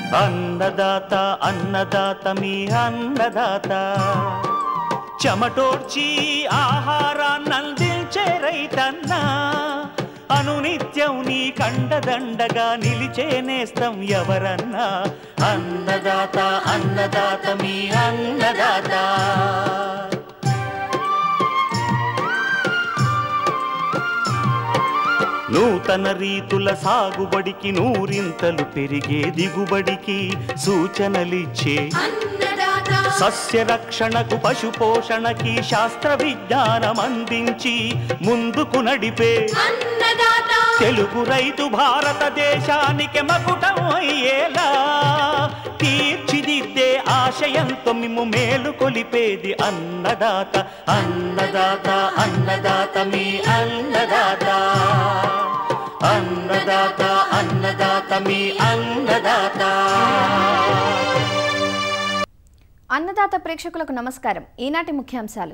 అన్నదాత అన్నదాత మీ అన్నదాత చెమటోడ్చి ఆహారాన్నందించే రైతన్నా అనునిత్యం నీ కండదండగా నిలిచే నేస్తం ఎవరన్నా అన్నదాత అన్నదాత మీ అన్నదాత నూతన రీతుల సాగుబడికి నూరింతలు పెరిగే దిగుబడికి సూచనలిచ్చే సస్య రక్షణకు పశు పోషణకి శాస్త్ర విజ్ఞానం అందించి ముందుకు నడిపే తెలుగు రైతు భారతదేశానికి మకుటం అయ్యేలా తీర్చిదిద్దే ఆశయంతో మిమ్ము మేలు కొలిపేది అన్నదాత అన్నదాత అన్నదాత మీ అన్నదాత అన్నదాత అన్నదాత మీ అన్నదాత అన్నదాత ప్రేక్షకులకు నమస్కారం ఈనాటి ముఖ్యాంశాలు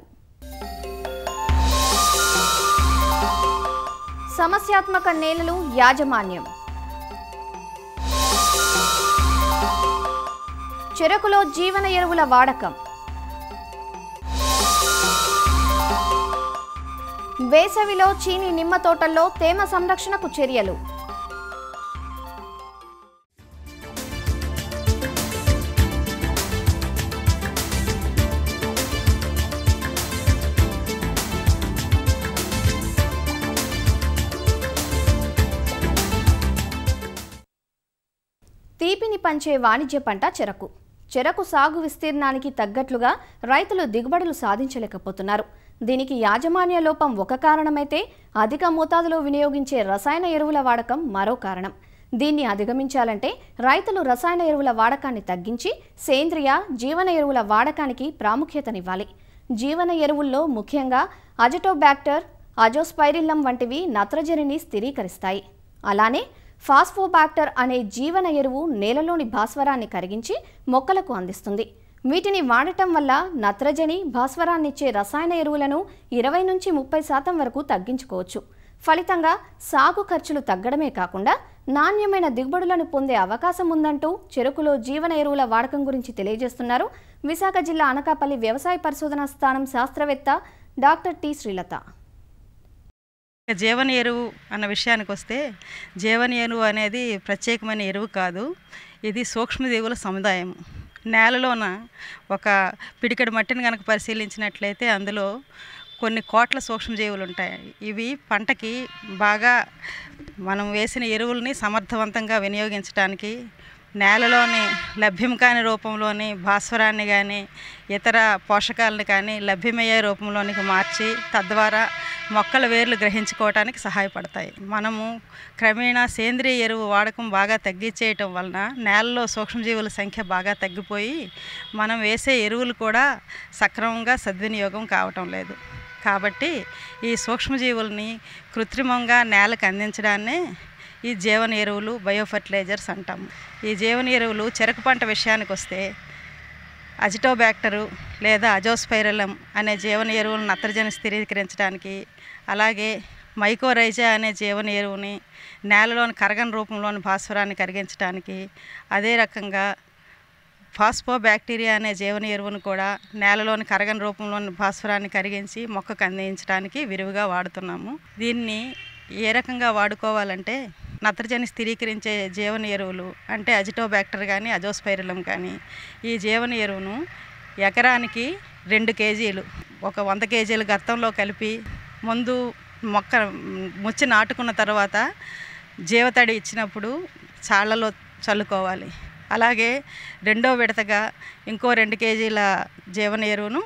సమస్యాత్మక నేలలు యాజమాన్యం చెరకులో జీవన ఎరువుల వాడకం వేసవిలో చీని నిమ్మ తోటల్లో తేమ సంరక్షణకు చర్యలు తీపిని పంచే వాణిజ్య పంట చెరకు చెరకు సాగు విస్తీర్ణానికి తగ్గట్లుగా రైతులు దిగుబడులు సాధించలేకపోతున్నారు దీనికి యాజమాన్య లోపం ఒక కారణమైతే అధిక మోతాదులో వినియోగించే రసాయన ఎరువుల వాడకం మరో కారణం దీన్ని అధిగమించాలంటే రైతులు రసాయన ఎరువుల వాడకాన్ని తగ్గించి సేంద్రియ జీవన ఎరువుల వాడకానికి ప్రాముఖ్యతనివ్వాలి జీవన ఎరువుల్లో ముఖ్యంగా అజటోబ్యాక్టర్ అజోస్పైరిల్లం వంటివి నత్రజనిని స్థిరీకరిస్తాయి అలానే ఫాస్ఫోబాక్టర్ అనే జీవన ఎరువు నేలలోని భాస్వరాన్ని కరిగించి మొక్కలకు అందిస్తుంది వీటిని వాడటం వల్ల నత్రజని భాస్వరాన్నిచ్చే రసాయన ఎరువులను ఇరవై నుంచి ముప్పై శాతం వరకు తగ్గించుకోవచ్చు ఫలితంగా సాగు ఖర్చులు తగ్గడమే కాకుండా నాణ్యమైన దిగుబడులను పొందే అవకాశం ఉందంటూ చెరుకులో జీవన ఎరువుల వాడకం గురించి తెలియజేస్తున్నారు విశాఖ జిల్లా అనకాపల్లి వ్యవసాయ పరిశోధనా స్థానం శాస్త్రవేత్త డాక్టర్ టి శ్రీలత ఇక జీవన ఎరువు అన్న విషయానికి వస్తే జీవన ఎరువు అనేది ప్రత్యేకమైన ఎరువు కాదు ఇది సూక్ష్మజీవుల సముదాయం నేలలోన ఒక పిడికెడు మట్టిని కనుక పరిశీలించినట్లయితే అందులో కొన్ని కోట్ల సూక్ష్మజీవులు ఉంటాయి ఇవి పంటకి బాగా మనం వేసిన ఎరువుల్ని సమర్థవంతంగా వినియోగించడానికి నేలలోని లభ్యం కాని రూపంలోని భాస్వరాన్ని కానీ ఇతర పోషకాలను కానీ లభ్యమయ్యే రూపంలోనికి మార్చి తద్వారా మొక్కల వేర్లు గ్రహించుకోవడానికి సహాయపడతాయి మనము క్రమేణా సేంద్రియ ఎరువు వాడకం బాగా తగ్గించేయటం వలన నేలలో సూక్ష్మజీవుల సంఖ్య బాగా తగ్గిపోయి మనం వేసే ఎరువులు కూడా సక్రమంగా సద్వినియోగం కావటం లేదు కాబట్టి ఈ సూక్ష్మజీవుల్ని కృత్రిమంగా నేలకు అందించడాన్నే ఈ జీవన ఎరువులు బయోఫర్టిలైజర్స్ అంటాం ఈ జీవన ఎరువులు చెరకు పంట విషయానికి వస్తే అజిటోబ్యాక్టరు లేదా అజోస్పైరలం అనే జీవన ఎరువులను నత్రజని స్థిరీకరించడానికి అలాగే మైకోరైజా అనే జీవన ఎరువుని నేలలోని కరగని రూపంలోని భాస్వరాన్ని కరిగించడానికి అదే రకంగా ఫాస్ఫో బ్యాక్టీరియా అనే జీవన ఎరువును కూడా నేలలోని కరగని రూపంలోని భాస్వరాన్ని కరిగించి మొక్కకు అందించడానికి విరివిగా వాడుతున్నాము దీన్ని ఏ రకంగా వాడుకోవాలంటే నత్రజని స్థిరీకరించే జీవన ఎరువులు అంటే అజిటోబ్యాక్టర్ కానీ అజోస్పైరలం కానీ ఈ జీవన ఎరువును ఎకరానికి రెండు కేజీలు ఒక వంద కేజీలు గత్తంలో కలిపి ముందు మొక్క ముచ్చి నాటుకున్న తర్వాత జీవతడి ఇచ్చినప్పుడు చాళ్లలో చల్లుకోవాలి అలాగే రెండో విడతగా ఇంకో రెండు కేజీల జీవన ఎరువును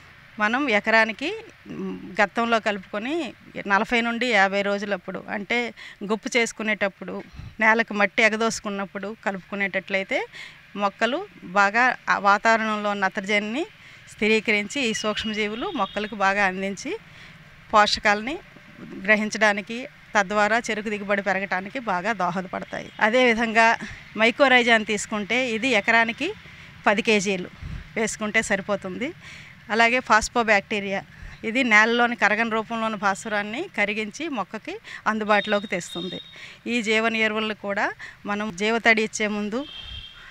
మనం ఎకరానికి మ్, గత్తంలో కలుపుకొని నలభై నుండి యాభై రోజులప్పుడు అంటే గుప్పు చేసుకునేటప్పుడు నేలకు మట్టి ఎగదోసుకున్నప్పుడు కలుపుకునేటట్లయితే మొక్కలు బాగా ఆ వాతావరణంలో నత్రజనిని స్థిరీకరించి ఈ సూక్ష్మజీవులు మొక్కలకు బాగా అందించి పోషకాలని గ్రహించడానికి తద్వారా చెరుకు దిగుబడి పెరగడానికి బాగా దోహదపడతాయి అదేవిధంగా మైకోరైజాన్ తీసుకుంటే ఇది ఎకరానికి పది కేజీలు వేసుకుంటే సరిపోతుంది అలాగే ఫాస్ఫో బ్యాక్టీరియా ఇది నేలలోని కరగని రూపంలోని భాస్వరాన్ని కరిగించి మొక్కకి అందుబాటులోకి తెస్తుంది ఈ జీవన ఎరువులను కూడా మనం జీవతడి ఇచ్చే ముందు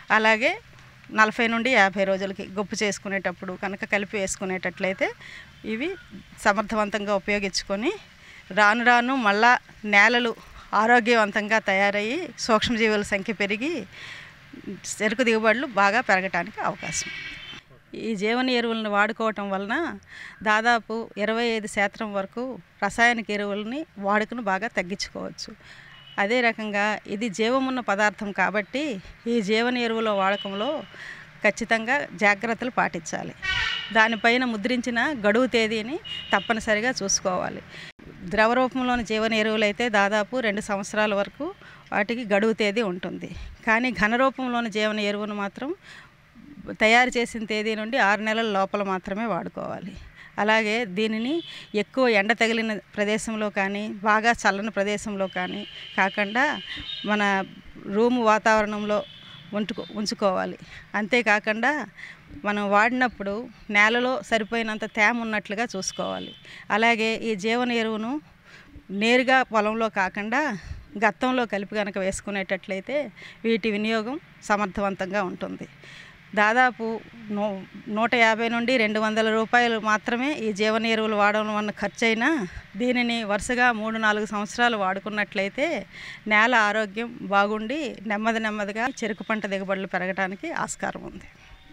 అలాగే నలభై నుండి యాభై రోజులకి గొప్పు చేసుకునేటప్పుడు కనుక కలిపి వేసుకునేటట్లయితే ఇవి సమర్థవంతంగా ఉపయోగించుకొని రాను రాను మళ్ళా నేలలు ఆరోగ్యవంతంగా తయారయ్యి సూక్ష్మజీవుల సంఖ్య పెరిగి చెరుకు దిగుబడులు బాగా పెరగటానికి అవకాశం ఈ జీవన ఎరువులను వాడుకోవటం వలన దాదాపు ఇరవై ఐదు శాతం వరకు రసాయనిక ఎరువులని వాడుకను బాగా తగ్గించుకోవచ్చు అదే రకంగా ఇది జీవమున్న పదార్థం కాబట్టి ఈ జీవన ఎరువుల వాడకంలో ఖచ్చితంగా జాగ్రత్తలు పాటించాలి దానిపైన ముద్రించిన గడువు తేదీని తప్పనిసరిగా చూసుకోవాలి ద్రవ రూపంలోని జీవన ఎరువులు అయితే దాదాపు రెండు సంవత్సరాల వరకు వాటికి గడువు తేదీ ఉంటుంది కానీ ఘన రూపంలోని జీవన ఎరువును మాత్రం తయారు చేసిన తేదీ నుండి ఆరు నెలల లోపల మాత్రమే వాడుకోవాలి అలాగే దీనిని ఎక్కువ ఎండ తగిలిన ప్రదేశంలో కానీ బాగా చల్లని ప్రదేశంలో కానీ కాకుండా మన రూము వాతావరణంలో ఉంచుకో ఉంచుకోవాలి అంతేకాకుండా మనం వాడినప్పుడు నేలలో సరిపోయినంత తేమ ఉన్నట్లుగా చూసుకోవాలి అలాగే ఈ జీవన ఎరువును నేరుగా పొలంలో కాకుండా గత్తంలో కలిపి కనుక వేసుకునేటట్లయితే వీటి వినియోగం సమర్థవంతంగా ఉంటుంది దాదాపు నూ నూట యాభై నుండి రెండు వందల రూపాయలు మాత్రమే ఈ జీవన ఎరువులు వాడడం వల్ల ఖర్చు అయినా దీనిని వరుసగా మూడు నాలుగు సంవత్సరాలు వాడుకున్నట్లయితే నేల ఆరోగ్యం బాగుండి నెమ్మది నెమ్మదిగా చెరుకు పంట దిగుబడులు పెరగడానికి ఆస్కారం ఉంది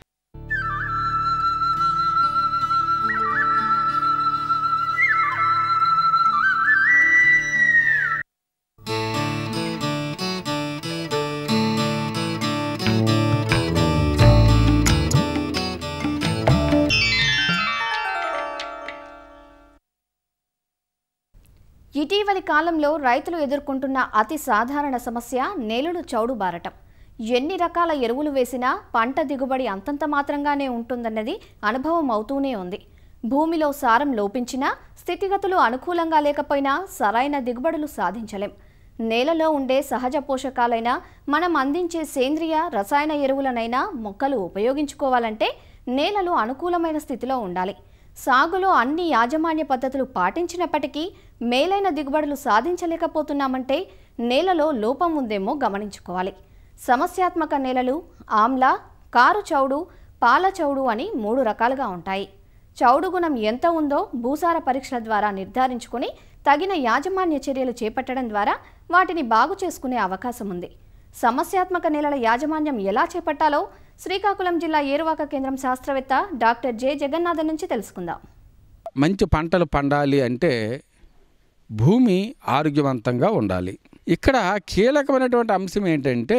ఇటీవలి కాలంలో రైతులు ఎదుర్కొంటున్న అతి సాధారణ సమస్య నేలలు చౌడు బారటం ఎన్ని రకాల ఎరువులు వేసినా పంట దిగుబడి అంతంత మాత్రంగానే ఉంటుందన్నది అనుభవం అవుతూనే ఉంది భూమిలో సారం లోపించినా స్థితిగతులు అనుకూలంగా లేకపోయినా సరైన దిగుబడులు సాధించలేం నేలలో ఉండే సహజ పోషకాలైనా మనం అందించే సేంద్రియ రసాయన ఎరువులనైనా మొక్కలు ఉపయోగించుకోవాలంటే నేలలు అనుకూలమైన స్థితిలో ఉండాలి సాగులో అన్ని యాజమాన్య పద్ధతులు పాటించినప్పటికీ మేలైన దిగుబడులు సాధించలేకపోతున్నామంటే నేలలో లోపం ఉందేమో గమనించుకోవాలి సమస్యాత్మక నేలలు ఆమ్ల కారు చౌడు పాల చౌడు అని మూడు రకాలుగా ఉంటాయి చౌడు గుణం ఎంత ఉందో భూసార పరీక్షల ద్వారా నిర్ధారించుకుని తగిన యాజమాన్య చర్యలు చేపట్టడం ద్వారా వాటిని బాగు చేసుకునే అవకాశం ఉంది సమస్యాత్మక నేలల యాజమాన్యం ఎలా చేపట్టాలో శ్రీకాకుళం జిల్లా ఏరువాక కేంద్రం శాస్త్రవేత్త డాక్టర్ జె జగన్నాథన్ నుంచి తెలుసుకుందాం మంచి పంటలు పండాలి అంటే భూమి ఆరోగ్యవంతంగా ఉండాలి ఇక్కడ కీలకమైనటువంటి అంశం ఏంటంటే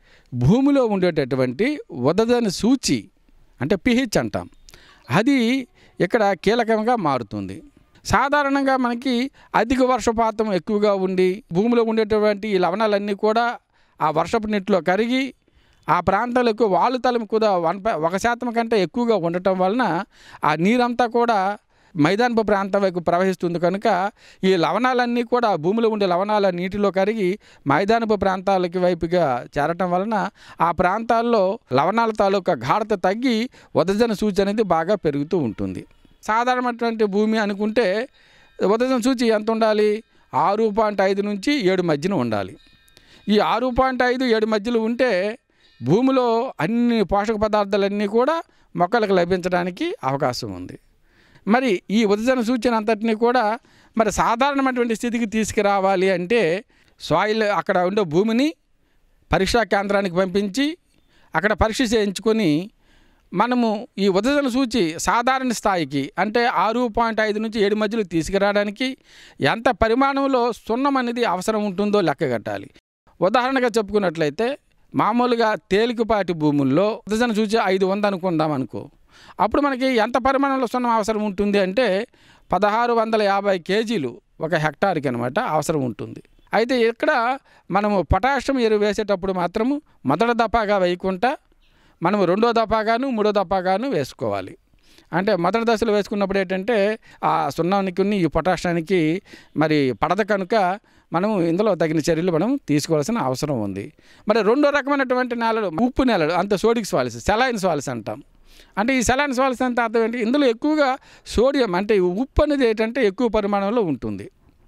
భూమిలో ఉండేటటువంటి ఉదదని సూచి అంటే పిహెచ్ అంటాం అది ఇక్కడ కీలకంగా మారుతుంది సాధారణంగా మనకి అధిక వర్షపాతం ఎక్కువగా ఉండి భూమిలో ఉండేటువంటి ఈ లవణాలన్నీ కూడా ఆ వర్షపు నీటిలో కరిగి ఆ ప్రాంతాలకు వాళ్ళు తలం కూడా వన్ ప- ఒక శాతం కంటే ఎక్కువగా ఉండటం వలన ఆ నీరంతా కూడా మైదానపు ప్రాంతం వైపు ప్రవహిస్తుంది కనుక ఈ లవణాలన్నీ కూడా భూమిలో ఉండే లవణాల నీటిలో కరిగి మైదానపు ప్రాంతాలకి వైపుగా చేరటం వలన ఆ ప్రాంతాల్లో లవణాల తాలూకా గాఢత తగ్గి ఉదజన సూచి అనేది బాగా పెరుగుతూ ఉంటుంది సాధారణమైనటువంటి భూమి అనుకుంటే ఉదజన సూచి ఎంత ఉండాలి ఆరు పాయింట్ ఐదు నుంచి ఏడు మధ్యన ఉండాలి ఈ ఆరు పాయింట్ ఐదు ఏడు మధ్యలో ఉంటే భూమిలో అన్ని పోషక పదార్థాలన్నీ కూడా మొక్కలకు లభించడానికి అవకాశం ఉంది మరి ఈ ఉదజన సూచన అంతటిని కూడా మరి సాధారణమైనటువంటి స్థితికి తీసుకురావాలి అంటే సాయిల్ అక్కడ ఉండే భూమిని పరీక్షా కేంద్రానికి పంపించి అక్కడ పరీక్ష చేయించుకొని మనము ఈ ఉదజన సూచి సాధారణ స్థాయికి అంటే ఆరు పాయింట్ ఐదు నుంచి ఏడు మధ్యలో తీసుకురావడానికి ఎంత పరిమాణంలో సున్నం అనేది అవసరం ఉంటుందో లెక్కగట్టాలి ఉదాహరణగా చెప్పుకున్నట్లయితే మామూలుగా తేలికపాటి భూముల్లో ఉదజన సూచి ఐదు వంద అనుకుందాం అనుకో అప్పుడు మనకి ఎంత పరిమాణంలో సున్నం అవసరం ఉంటుంది అంటే పదహారు వందల యాభై కేజీలు ఒక హెక్టార్కి అనమాట అవసరం ఉంటుంది అయితే ఇక్కడ మనము పొటాషియం ఎరువు వేసేటప్పుడు మాత్రము మొదటి దఫాగా వేయకుండా మనము రెండో దఫాగాను మూడో దఫాగాను వేసుకోవాలి అంటే మొదటి దశలో వేసుకున్నప్పుడు ఏంటంటే ఆ సున్నానికి ఈ పొటాషియానికి మరి పడద కనుక మనము ఇందులో తగిన చర్యలు మనం తీసుకోవాల్సిన అవసరం ఉంది మరి రెండో రకమైనటువంటి నేలలు ఉప్పు నేలలు అంత సోడిక్ సాల్స్ సెలైన్ సాల్స్ అంటాం అంటే ఈ సెలైన్ సాల్స్ అంటే అర్థం ఏంటి ఇందులో ఎక్కువగా సోడియం అంటే ఈ ఉప్పు అనేది ఏంటంటే ఎక్కువ పరిమాణంలో ఉంటుంది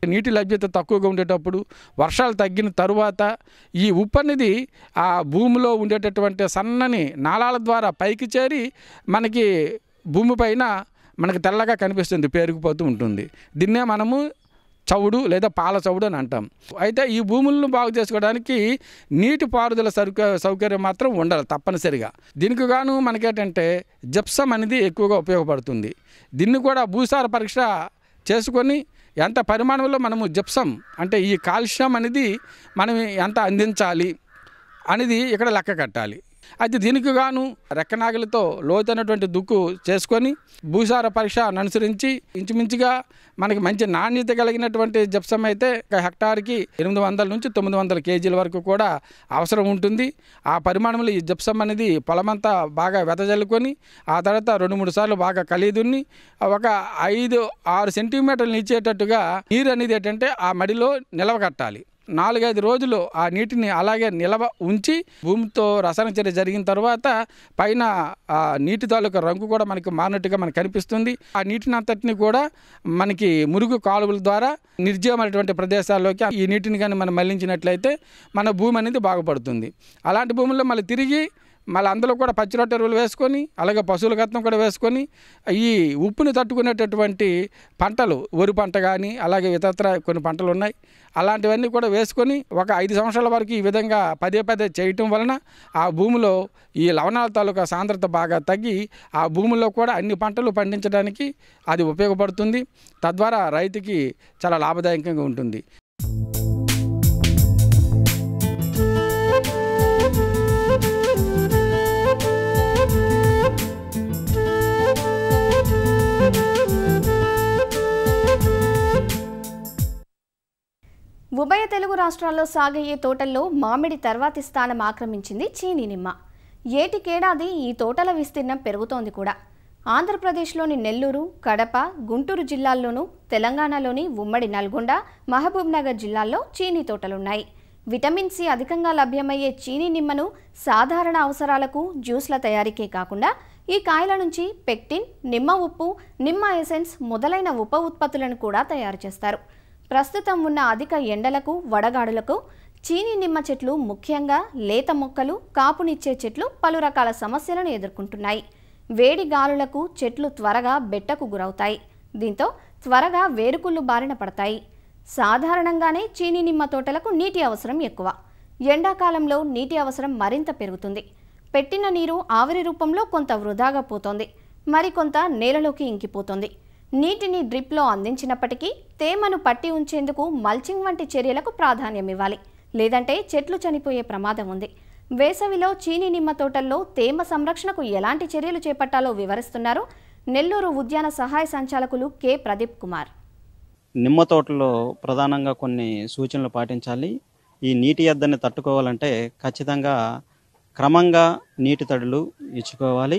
నీటి లభ్యత తక్కువగా ఉండేటప్పుడు వర్షాలు తగ్గిన తరువాత ఈ ఉప్పు అనేది ఆ భూమిలో ఉండేటటువంటి సన్నని నాళాల ద్వారా పైకి చేరి మనకి భూమిపైన మనకి తెల్లగా కనిపిస్తుంది పేరుకుపోతూ ఉంటుంది దీన్నే మనము చవుడు లేదా పాల చవుడు అని అంటాం అయితే ఈ భూములను బాగు చేసుకోవడానికి నీటి పారుదల సౌక సౌకర్యం మాత్రం ఉండాలి తప్పనిసరిగా దీనికి గాను మనకేంటంటే జప్సం అనేది ఎక్కువగా ఉపయోగపడుతుంది దీన్ని కూడా భూసార పరీక్ష చేసుకొని ఎంత పరిమాణంలో మనము జప్సం అంటే ఈ కాల్షియం అనేది మనం ఎంత అందించాలి అనేది ఇక్కడ లెక్క కట్టాలి అయితే దీనికి గాను రెక్కనాగలతో లోతైనటువంటి దుక్కు చేసుకొని భూసార పరీక్ష అనుసరించి ఇంచుమించుగా మనకి మంచి నాణ్యత కలిగినటువంటి జప్సం అయితే ఒక హెక్టార్కి ఎనిమిది వందల నుంచి తొమ్మిది వందల కేజీల వరకు కూడా అవసరం ఉంటుంది ఆ పరిమాణంలో ఈ జప్సం అనేది పొలమంతా బాగా వెదజల్లుకొని ఆ తర్వాత రెండు మూడు సార్లు బాగా కలిదున్ని ఒక ఐదు ఆరు సెంటీమీటర్లు ఇచ్చేటట్టుగా నీరు అనేది ఏంటంటే ఆ మడిలో నిలవకట్టాలి నాలుగైదు రోజులు ఆ నీటిని అలాగే నిలవ ఉంచి భూమితో రసాయన చర్య జరిగిన తర్వాత పైన ఆ నీటి తాలూకా రంగు కూడా మనకి మారినట్టుగా మనకు కనిపిస్తుంది ఆ నీటిని అంతటిని కూడా మనకి మురుగు కాలువల ద్వారా నిర్జీవమైనటువంటి ప్రదేశాల్లోకి ఈ నీటిని కానీ మనం మళ్లించినట్లయితే మన భూమి అనేది బాగుపడుతుంది అలాంటి భూముల్లో మళ్ళీ తిరిగి మళ్ళీ అందులో కూడా పచ్చి రొట్టె ఎరువులు వేసుకొని అలాగే పశువుల గత్తం కూడా వేసుకొని ఈ ఉప్పుని తట్టుకునేటటువంటి పంటలు వరి పంట కానీ అలాగే ఇతరత్ర కొన్ని పంటలు ఉన్నాయి అలాంటివన్నీ కూడా వేసుకొని ఒక ఐదు సంవత్సరాల వరకు ఈ విధంగా పదే పదే చేయటం వలన ఆ భూమిలో ఈ లవణాల తాలూకా సాంద్రత బాగా తగ్గి ఆ భూమిలో కూడా అన్ని పంటలు పండించడానికి అది ఉపయోగపడుతుంది తద్వారా రైతుకి చాలా లాభదాయకంగా ఉంటుంది ఉభయ తెలుగు రాష్ట్రాల్లో సాగయ్యే తోటల్లో మామిడి తర్వాతి స్థానం ఆక్రమించింది చీనీ నిమ్మ ఏటికేడాది ఈ తోటల విస్తీర్ణం పెరుగుతోంది కూడా ఆంధ్రప్రదేశ్లోని నెల్లూరు కడప గుంటూరు జిల్లాల్లోనూ తెలంగాణలోని ఉమ్మడి నల్గొండ మహబూబ్ నగర్ జిల్లాల్లో చీనీ తోటలున్నాయి విటమిన్ సి అధికంగా లభ్యమయ్యే చీనీ నిమ్మను సాధారణ అవసరాలకు జ్యూస్ల తయారీకే కాకుండా ఈ కాయల నుంచి పెక్టిన్ నిమ్మ ఉప్పు నిమ్మ ఎసెన్స్ మొదలైన ఉప ఉత్పత్తులను కూడా తయారు చేస్తారు ప్రస్తుతం ఉన్న అధిక ఎండలకు వడగాడులకు చీనీ నిమ్మ చెట్లు ముఖ్యంగా లేత మొక్కలు కాపునిచ్చే చెట్లు పలు రకాల సమస్యలను ఎదుర్కొంటున్నాయి వేడి గాలులకు చెట్లు త్వరగా బెట్టకు గురవుతాయి దీంతో త్వరగా వేరుకుళ్ళు బారిన పడతాయి సాధారణంగానే చీనీ నిమ్మ తోటలకు నీటి అవసరం ఎక్కువ ఎండాకాలంలో నీటి అవసరం మరింత పెరుగుతుంది పెట్టిన నీరు ఆవిరి రూపంలో కొంత వృధాగా పోతోంది మరికొంత నేలలోకి ఇంకిపోతోంది నీటిని డ్రిప్లో అందించినప్పటికీ తేమను పట్టి ఉంచేందుకు మల్చింగ్ వంటి చర్యలకు ప్రాధాన్యం ఇవ్వాలి లేదంటే చెట్లు చనిపోయే ప్రమాదం ఉంది వేసవిలో చీనీ నిమ్మ తోటల్లో తేమ సంరక్షణకు ఎలాంటి చర్యలు చేపట్టాలో వివరిస్తున్నారు నెల్లూరు ఉద్యాన సహాయ సంచాలకులు కె ప్రదీప్ కుమార్ నిమ్మ తోటలో ప్రధానంగా కొన్ని సూచనలు పాటించాలి ఈ నీటి ఎద్దడిని తట్టుకోవాలంటే ఖచ్చితంగా క్రమంగా నీటి తడులు ఇచ్చుకోవాలి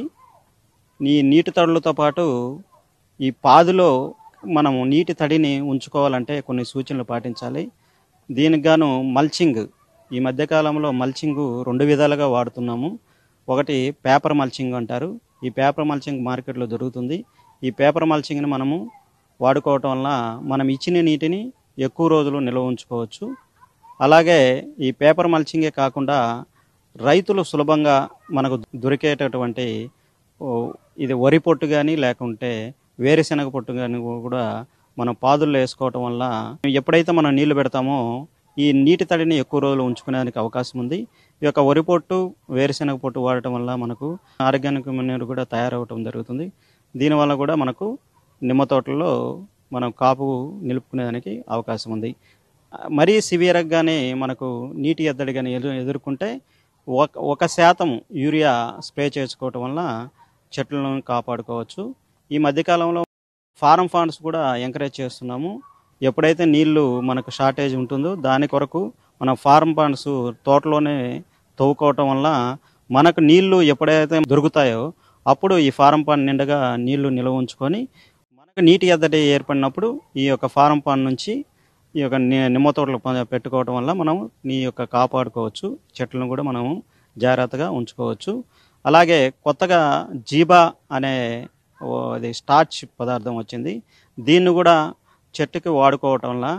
ఈ నీటి తడులతో పాటు ఈ పాదులో మనము నీటి తడిని ఉంచుకోవాలంటే కొన్ని సూచనలు పాటించాలి దీనికి గాను మల్చింగ్ ఈ మధ్యకాలంలో మల్చింగ్ రెండు విధాలుగా వాడుతున్నాము ఒకటి పేపర్ మల్చింగ్ అంటారు ఈ పేపర్ మల్చింగ్ మార్కెట్లో దొరుకుతుంది ఈ పేపర్ మల్చింగ్ని మనము వాడుకోవటం వల్ల మనం ఇచ్చిన నీటిని ఎక్కువ రోజులు నిల్వ ఉంచుకోవచ్చు అలాగే ఈ పేపర్ మల్చింగే కాకుండా రైతులు సులభంగా మనకు దొరికేటటువంటి ఓ, ఇది వరి పొట్టు కానీ లేకుంటే వేరుశెనగ పొట్టు కానీ కూడా మనం పాదుల్లో వేసుకోవటం వల్ల ఎప్పుడైతే మనం నీళ్లు పెడతామో ఈ నీటి తడిని ఎక్కువ రోజులు ఉంచుకునేదానికి అవకాశం ఉంది ఈ యొక్క వరి పొట్టు వేరుశెనగ పొట్టు వాడటం వల్ల మనకు ఆర్గానిక్ మనీరు కూడా తయారవటం జరుగుతుంది దీనివల్ల కూడా మనకు నిమ్మ తోటల్లో మనం కాపు నిలుపుకునేదానికి అవకాశం ఉంది మరీ సివియర్గానే మనకు నీటి ఎద్దడి కానీ ఎదు ఎదుర్కొంటే ఒక ఒక శాతం యూరియా స్ప్రే చేసుకోవటం వల్ల చెట్లను కాపాడుకోవచ్చు ఈ మధ్యకాలంలో ఫారం ఫండ్స్ కూడా ఎంకరేజ్ చేస్తున్నాము ఎప్పుడైతే నీళ్లు మనకు షార్టేజ్ ఉంటుందో దాని కొరకు మన ఫార్మ్ పాండ్స్ తోటలోనే తవ్వుకోవటం వల్ల మనకు నీళ్లు ఎప్పుడైతే దొరుకుతాయో అప్పుడు ఈ ఫారం పాండ్ నిండగా నీళ్లు నిల్వ ఉంచుకొని మనకు నీటి ఎద్దడి ఏర్పడినప్పుడు ఈ యొక్క ఫారం పాండ్ నుంచి ఈ యొక్క ని- నిమ్మ తోటలు ప- పెట్టుకోవడం వల్ల మనం ఈ యొక్క కాపాడుకోవచ్చు చెట్లను కూడా మనము జాగ్రత్తగా ఉంచుకోవచ్చు అలాగే కొత్తగా జీబా అనే ఓ అది స్టార్చ్ పదార్థం వచ్చింది దీన్ని కూడా చెట్టుకి వాడుకోవటం వల్ల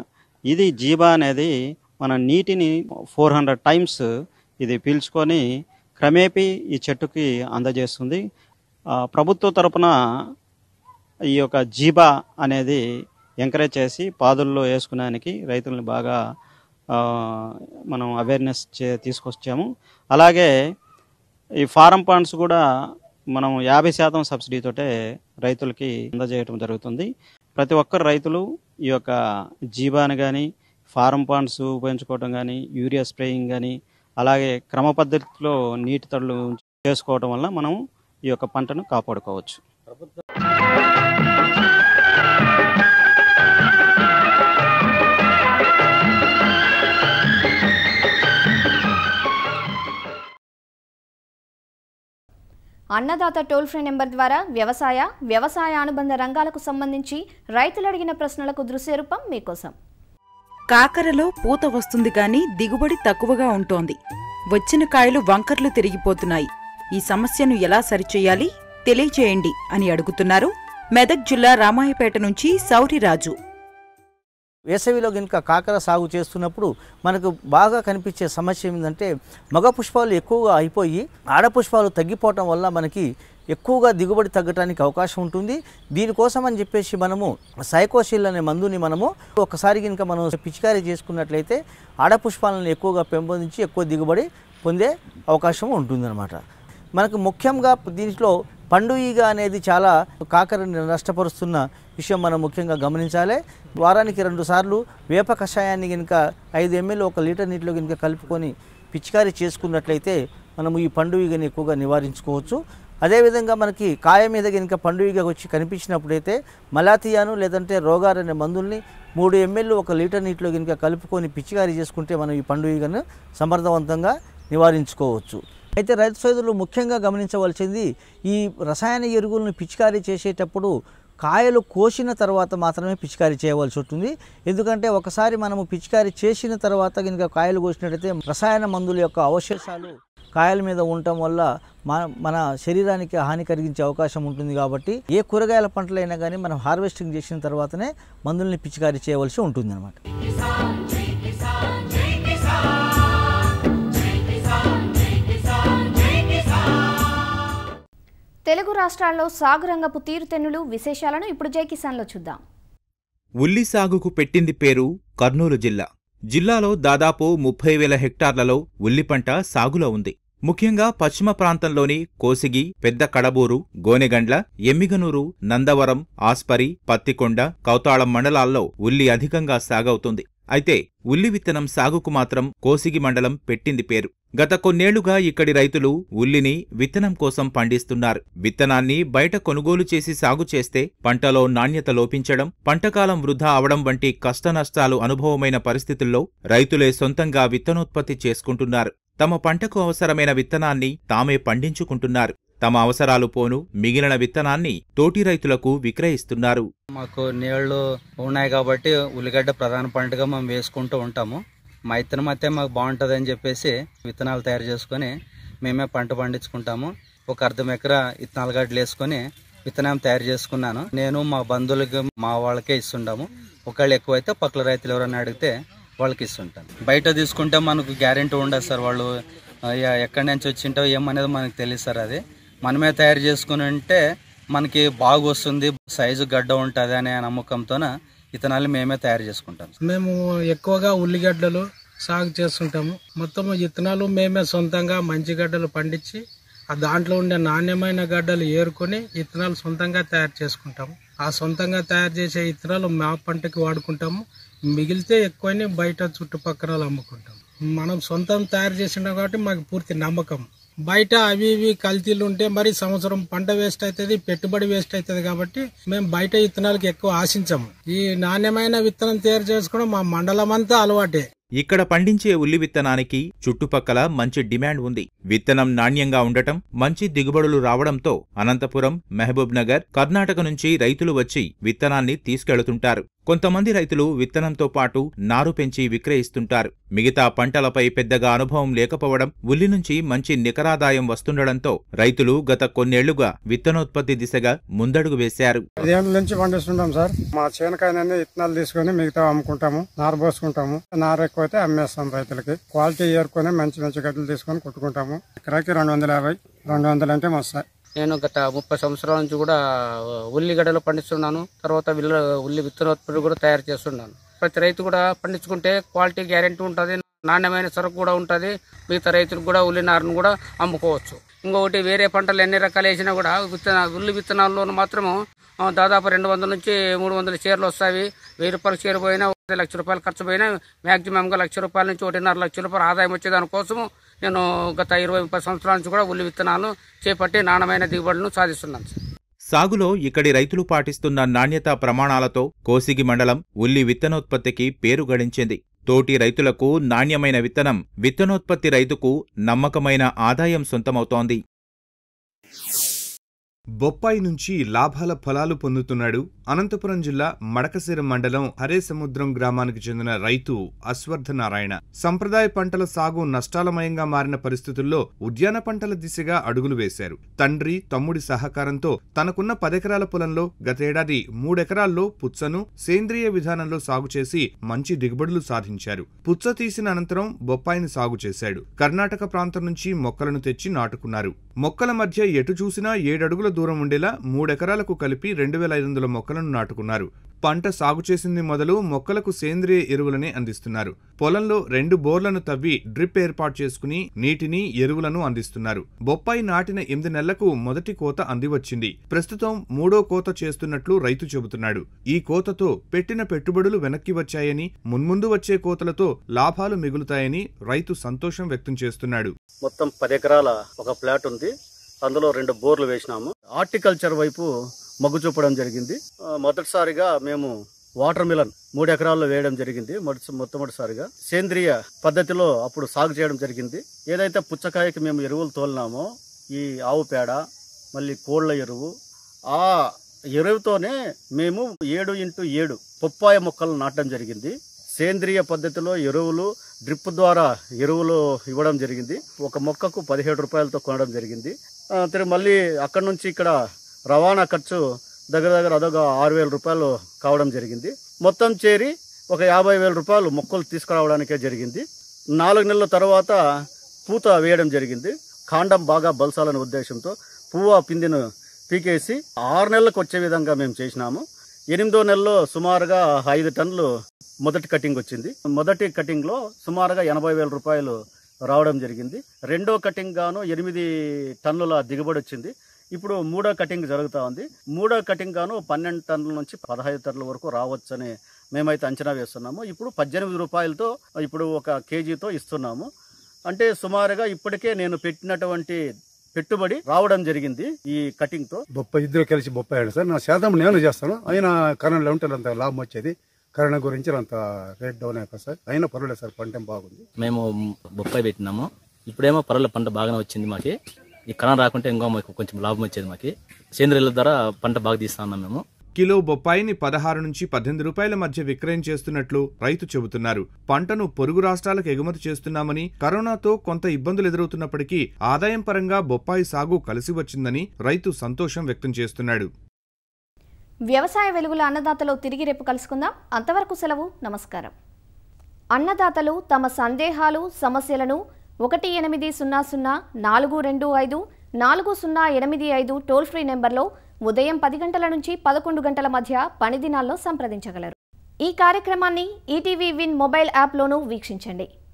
ఇది జీబా అనేది మన నీటిని ఫోర్ హండ్రెడ్ టైమ్స్ ఇది పీల్చుకొని క్రమేపీ ఈ చెట్టుకి అందజేస్తుంది ఆ, ప్రభుత్వ తరపున ఈ యొక్క జీబా అనేది ఎంకరేజ్ చేసి పాదుల్లో వేసుకునేదానికి రైతుల్ని బాగా ఆ, మనం అవేర్నెస్ చే తీసుకొచ్చాము అలాగే ఈ ఫారం పాండ్స్ కూడా మనం యాభై శాతం సబ్సిడీతోటే రైతులకి అందజేయడం జరుగుతుంది ప్రతి ఒక్కరు రైతులు ఈ యొక్క జీవాని కానీ ఫారం పాండ్స్ ఉపయోగించుకోవడం కానీ యూరియా స్ప్రేయింగ్ కానీ అలాగే క్రమ పద్ధతిలో నీటి తడులు చేసుకోవడం వల్ల మనం ఈ యొక్క పంటను కాపాడుకోవచ్చు అన్నదాత టోల్ ఫ్రీ నెంబర్ ద్వారా వ్యవసాయ వ్యవసాయ అనుబంధ రంగాలకు సంబంధించి రైతులు అడిగిన ప్రశ్నలకు దృశ్య రూపం మీకోసం కాకరలో పూత వస్తుంది గాని దిగుబడి తక్కువగా ఉంటోంది వచ్చిన కాయలు వంకర్లు తిరిగిపోతున్నాయి ఈ సమస్యను ఎలా సరిచేయాలి తెలియచేయండి అని అడుగుతున్నారు మెదక్ జిల్లా రామాయపేట నుంచి సౌరిరాజు వేసవిలో కనుక కాకర సాగు చేస్తున్నప్పుడు మనకు బాగా కనిపించే సమస్య ఏంటంటే మగ పుష్పాలు ఎక్కువగా అయిపోయి ఆడ పుష్పాలు తగ్గిపోవటం వల్ల మనకి ఎక్కువగా దిగుబడి తగ్గడానికి అవకాశం ఉంటుంది దీనికోసం అని చెప్పేసి మనము సైకోసిల్ అనే మందుని మనము ఒకసారి కనుక మనం పిచికారీ చేసుకున్నట్లయితే ఆడ పుష్పాలను ఎక్కువగా పెంపొందించి ఎక్కువ దిగుబడి పొందే అవకాశం ఉంటుందన్నమాట మనకు ముఖ్యంగా దీంట్లో పండు ఈగ అనేది చాలా కాకరని నష్టపరుస్తున్న విషయం మనం ముఖ్యంగా గమనించాలి వారానికి రెండు సార్లు వేప కషాయాన్ని కనుక ఐదు ఎంఎల్ ఒక లీటర్ నీటిలో కనుక కలుపుకొని పిచికారీ చేసుకున్నట్లయితే మనము ఈ పండు ఈగని ఎక్కువగా నివారించుకోవచ్చు అదేవిధంగా మనకి కాయ మీద కనుక పండు ఈగ వచ్చి కనిపించినప్పుడైతే మలాతియాను లేదంటే రోగార్ అనే మందుల్ని మూడు ఎంఎల్ ఒక లీటర్ నీటిలో కనుక కలుపుకొని పిచికారీ చేసుకుంటే మనం ఈ పండు ఈగను సమర్థవంతంగా నివారించుకోవచ్చు అయితే రైతు సోదరులు ముఖ్యంగా గమనించవలసింది ఈ రసాయన ఎరువులను పిచికారీ చేసేటప్పుడు కాయలు కోసిన తర్వాత మాత్రమే పిచికారీ చేయవలసి ఉంటుంది ఎందుకంటే ఒకసారి మనము పిచికారీ చేసిన తర్వాత కనుక కాయలు కోసినట్టయితే రసాయన మందుల యొక్క అవశేషాలు కాయల మీద ఉండటం వల్ల మన మన శరీరానికి హాని కలిగించే అవకాశం ఉంటుంది కాబట్టి ఏ కూరగాయల పంటలైనా కానీ మనం హార్వెస్టింగ్ చేసిన తర్వాతనే మందుల్ని పిచికారీ చేయవలసి ఉంటుంది తెలుగు రాష్ట్రాల్లో సాగు రంగపు తీరుతెన్నులు విశేషాలను ఇప్పుడు జై కిసాన్లో చూద్దాం ఉల్లి సాగుకు పెట్టింది పేరు కర్నూలు జిల్లా జిల్లాలో దాదాపు ముప్పై వేల హెక్టార్లలో ఉల్లి పంట సాగులో ఉంది ముఖ్యంగా పశ్చిమ ప్రాంతంలోని కోసిగి పెద్ద కడబూరు గోనెగండ్ల ఎమ్మిగనూరు నందవరం ఆస్పరి పత్తికొండ కౌతాళం మండలాల్లో ఉల్లి అధికంగా సాగవుతుంది అయితే ఉల్లి విత్తనం సాగుకు మాత్రం కోసిగి మండలం పెట్టింది పేరు గత కొన్నేళ్లుగా ఇక్కడి రైతులు ఉల్లిని విత్తనం కోసం పండిస్తున్నారు విత్తనాన్ని బయట కొనుగోలు చేసి సాగు చేస్తే పంటలో నాణ్యత లోపించడం పంటకాలం వృధా అవడం వంటి కష్టనష్టాలు అనుభవమైన పరిస్థితుల్లో రైతులే సొంతంగా విత్తనోత్పత్తి చేసుకుంటున్నారు తమ పంటకు అవసరమైన విత్తనాన్ని తామే పండించుకుంటున్నారు తమ అవసరాలు పోను మిగిలిన విత్తనాన్ని తోటి రైతులకు విక్రయిస్తున్నారు మాకు నీళ్లు ఉన్నాయి కాబట్టి ఉల్లిగడ్డ ప్రధాన పంటగా మేము వేసుకుంటూ ఉంటాము మా విత్తనం అయితే మాకు బాగుంటుంది అని చెప్పేసి విత్తనాలు తయారు చేసుకొని మేమే పంట పండించుకుంటాము ఒక అర్ధం ఎకరా విత్తనాల గడ్డలు వేసుకొని విత్తనం తయారు చేసుకున్నాను నేను మా బంధువులకి మా వాళ్ళకే ఇస్తుంటాము ఒకళ్ళు ఎక్కువైతే పక్కల రైతులు ఎవరైనా అడిగితే వాళ్ళకి ఇస్తుంటాను బయట తీసుకుంటే మనకు గ్యారెంటీ ఉండదు సార్ వాళ్ళు ఆ, ఎ- ఎక్కడి నుంచి వచ్చింటో ఏమనేది మనకు తెలియదు సార్ అది మనమే తయారు చేసుకుని ఉంటే మనకి బాగా వస్తుంది సైజు గడ్డ ఉంటుంది అనే నమ్మకంతోన విత్తనాలు మేమే తయారు చేసుకుంటాం మేము ఎక్కువగా ఉల్లిగడ్డలు సాగు చేస్తుంటాము మొత్తం విత్తనాలు మేమే సొంతంగా మంచి గడ్డలు పండించి ఆ దాంట్లో ఉండే నాణ్యమైన గడ్డలు ఏరుకొని విత్తనాలు సొంతంగా తయారు చేసుకుంటాము ఆ సొంతంగా తయారు చేసే విత్తనాలు మా పంటకి వాడుకుంటాము మిగిలితే ఎక్కువని బయట చుట్టుపక్కల వాళ్ళు అమ్ముకుంటాం మనం సొంతం తయారు చేసినాం కాబట్టి మాకు పూర్తి నమ్మకం బయట అవి ఇవి కల్తీలు ఉంటే మరి సంవత్సరం పంట వేస్ట్ అవుతుంది పెట్టుబడి వేస్ట్ అవుతుంది కాబట్టి మేము బయట విత్తనాలకు ఎక్కువ ఆశించము ఈ నాణ్యమైన విత్తనం తయారు చేసుకోవడం మా మండలం అంతా అలవాటే ఇక్కడ పండించే ఉల్లి విత్తనానికి చుట్టుపక్కల మంచి డిమాండ్ ఉంది విత్తనం నాణ్యంగా ఉండటం మంచి దిగుబడులు రావడంతో అనంతపురం మహబూబ్ నగర్ కర్ణాటక నుంచి రైతులు వచ్చి విత్తనాన్ని తీసుకెళ్తుంటారు కొంతమంది రైతులు విత్తనంతో పాటు నారు పెంచి విక్రయిస్తుంటారు మిగతా పంటలపై పెద్దగా అనుభవం లేకపోవడం ఉల్లి నుంచి మంచి నికరాదాయం వస్తుండడంతో రైతులు గత కొన్నేళ్లుగా విత్తనోత్పత్తి దిశగా ముందడుగు వేశారు పదిహేనుల నుంచి పండిస్తుంటాం సార్ మా చేనకాయనన్నీ విత్తనాలు తీసుకొని మిగతా అమ్ముకుంటాము నారు పోసుకుంటాము నారు ఎక్కువైతే అమ్మేస్తాం రైతులకి క్వాలిటీ ఏరుకొని మంచి మంచి గడ్డలు తీసుకొని కుట్టుకుంటాము ఎకరాకి రెండు వందల యాభై రెండు వందలు అంటే వస్తాయి నేను గత ముప్పై సంవత్సరాల నుంచి కూడా ఉల్లిగడ్డలు పండిస్తున్నాను తర్వాత విల్ల ఉల్లి విత్తనోత్పత్తి కూడా తయారు చేస్తున్నాను ప్రతి రైతు కూడా పండించుకుంటే క్వాలిటీ గ్యారెంటీ ఉంటుంది నాణ్యమైన సరుకు కూడా ఉంటుంది మిగతా రైతులకు కూడా ఉల్లి నారును కూడా అమ్ముకోవచ్చు ఇంకొకటి వేరే పంటలు ఎన్ని రకాలు వేసినా కూడా విత్తన ఉల్లి విత్తనాల్లో మాత్రము ఆ, దాదాపు రెండు వందల నుంచి మూడు వందల చీరలు వస్తాయి వెయ్యి రూపాయలు చీర పోయినా ఒక లక్ష రూపాయలు ఖర్చు పోయినా మాక్సిమంగా లక్ష రూపాయల నుంచి ఒకటిన్నర లక్ష రూపాయలు ఆదాయం వచ్చేదానికోసం నేను గత ఇరవై ముప్పై సంవత్సరాల నుంచి కూడా ఉల్లి విత్తనాలు చేపట్టి నాణ్యమైన దిగుబడులను సాధిస్తున్నాను సార్ సాగులో ఇక్కడి రైతులు పాటిస్తున్న నాణ్యతా ప్రమాణాలతో కోసిగి మండలం ఉల్లి విత్తనోత్పత్తికి పేరు గడించింది తోటి రైతులకు నాణ్యమైన విత్తనం విత్తనోత్పత్తి రైతుకు నమ్మకమైన ఆదాయం సొంతమవుతోంది బొప్పాయి నుంచి లాభాల ఫలాలు పొందుతున్నాడు అనంతపురం జిల్లా మడకశిర మండలం హరే సముద్రం గ్రామానికి చెందిన రైతు అశ్వర్ధ నారాయణ సంప్రదాయ పంటల సాగు నష్టాలమయంగా మారిన పరిస్థితుల్లో ఉద్యాన పంటల దిశగా అడుగులు వేశారు తండ్రి తమ్ముడి సహకారంతో తనకున్న పదెకరాల పొలంలో గతేడాది మూడెకరాల్లో పుచ్చను సేంద్రియ విధానంలో సాగు చేసి మంచి దిగుబడులు సాధించారు పుచ్చ తీసిన అనంతరం బొప్పాయిని సాగు చేశాడు కర్ణాటక ప్రాంతం నుంచి మొక్కలను తెచ్చి నాటుకున్నారు మొక్కల మధ్య ఎటు చూసినా ఏడడుగుల దూరం ఉండేలా మూడెకరాలకు కలిపి రెండు వేల ఐదు వందల మొక్కలను నాటుకున్నారు పంట సాగు చేసింది మొదలు మొక్కలకు సేంద్రియ ఎరువులనే అందిస్తున్నారు పొలంలో రెండు బోర్లను తవ్వి డ్రిప్ ఏర్పాటు చేసుకుని నీటిని ఎరువులను అందిస్తున్నారు బొప్పాయి నాటిన ఎనిమిది నెలలకు మొదటి కోత అందివచ్చింది ప్రస్తుతం మూడో కోత చేస్తున్నట్లు రైతు చెబుతున్నాడు ఈ కోతతో పెట్టిన పెట్టుబడులు వెనక్కి వచ్చాయని మున్ముందు వచ్చే కోతలతో లాభాలు మిగులుతాయని రైతు సంతోషం వ్యక్తం చేస్తున్నాడు మొత్తం పది ఎకరాల ఒక ప్లాట్ ఉంది అందులో రెండు బోర్లు వేసినాము హార్టికల్చర్ వైపు మొగ్గు చూపడం జరిగింది ఆ, మొదటిసారిగా మేము వాటర్ మిలన్ మూడు ఎకరాల్లో వేయడం జరిగింది మొదటి మొట్టమొదటిసారిగా సేంద్రియ పద్ధతిలో అప్పుడు సాగు చేయడం జరిగింది ఏదైతే పుచ్చకాయకి మేము ఎరువులు తోలినామో ఈ ఆవు పేడ మళ్ళీ కోళ్ల ఎరువు ఆ ఎరువుతోనే మేము ఏడు ఇంటూ ఏడు పొప్పాయ మొక్కలు నాటడం జరిగింది సేంద్రియ పద్ధతిలో ఎరువులు డ్రిప్ ద్వారా ఎరువులు ఇవ్వడం జరిగింది ఒక మొక్కకు పదిహేడు రూపాయలతో కొనడం జరిగింది ఆ, తిరిగి మళ్ళీ అక్కడి నుంచి ఇక్కడ రవాణా ఖర్చు దగ్గర దగ్గర అదొక ఆరు వేల రూపాయలు కావడం జరిగింది మొత్తం చేరి ఒక యాభై వేల రూపాయలు మొక్కలు తీసుకురావడానికే జరిగింది నాలుగు నెలల తర్వాత పూత వేయడం జరిగింది కాండం బాగా బలసాలనే ఉద్దేశంతో పువ్వు పిందెను పీకేసి ఆరు నెలలకు వచ్చే విధంగా మేము చేసినాము ఎనిమిదో నెలలో సుమారుగా ఐదు టన్నులు మొదటి కటింగ్ వచ్చింది మొదటి కటింగ్లో సుమారుగా ఎనభై వేల రూపాయలు రావడం జరిగింది రెండో కటింగ్ గాను ఎనిమిది టన్నుల దిగుబడి వచ్చింది ఇప్పుడు మూడో కటింగ్ జరుగుతూ ఉంది మూడో కటింగ్ గాను పన్నెండు టన్నుల నుంచి పదహైదు టన్నుల వరకు రావచ్చని మేమైతే అంచనా వేస్తున్నాము ఇప్పుడు పద్దెనిమిది రూపాయలతో ఇప్పుడు ఒక కేజీతో ఇస్తున్నాము అంటే సుమారుగా ఇప్పటికే నేను పెట్టినటువంటి పెట్టుబడి రావడం జరిగింది ఈ కటింగ్ తో బొప్పాయి ఇద్దరు కలిసి బొప్పాయి ఆడు సార్ నా శాతం నేను చేస్తాను అయినా కరోనాలో ఉంటే అంత లాభం వచ్చేది కరోనా గురించి అంత రేట్ డౌన్ అయిపోయి సార్ అయినా పర్వాలేదు సార్ పంట ఏం బాగుంది మేము బొప్పాయి పెట్టినాము ఇప్పుడేమో పర్వాలేదు పంట బాగానే వచ్చింది మాకి ఈ కరోనా రాకుంటే ఇంకా మాకు కొంచెం లాభం వచ్చేది మాకి సేంద్రియాల ద్వారా పంట బాగా తీస్తా ఉన్నాం మేము కిలో బొప్పాయిని పదహారు నుంచి పద్దెనిమిది రూపాయల మధ్య విక్రయం చేస్తున్నట్లు రైతు చెబుతున్నారు పంటను పొరుగు రాష్ట్రాలకు ఎగుమతి చేస్తున్నామని కరోనాతో కొంత ఇబ్బందులు ఎదురవుతున్నప్పటికీ ఆదాయం పరంగా బొప్పాయి సాగు కలిసి వచ్చిందని రైతు సంతోషం వ్యక్తం చేస్తున్నాడు వ్యవసాయ వెలుగుల అన్నదాతలో తిరిగి రేపు కలుసుకుందాం అంతవరకు సెలవు నమస్కారం అన్నదాతలు తమ సందేహాలు సమస్యలను ఒకటి ఎనిమిది సున్నా సున్నా నాలుగు రెండు ఐదు నాలుగు సున్నా ఎనిమిది ఐదు టోల్ ఫ్రీ నెంబర్లో ఉదయం పది గంటల నుంచి పదకొండు గంటల మధ్య పని దినాల్లో సంప్రదించగలరు ఈ కార్యక్రమాన్ని ఈటీవీ విన్ మొబైల్ యాప్లోనూ వీక్షించండి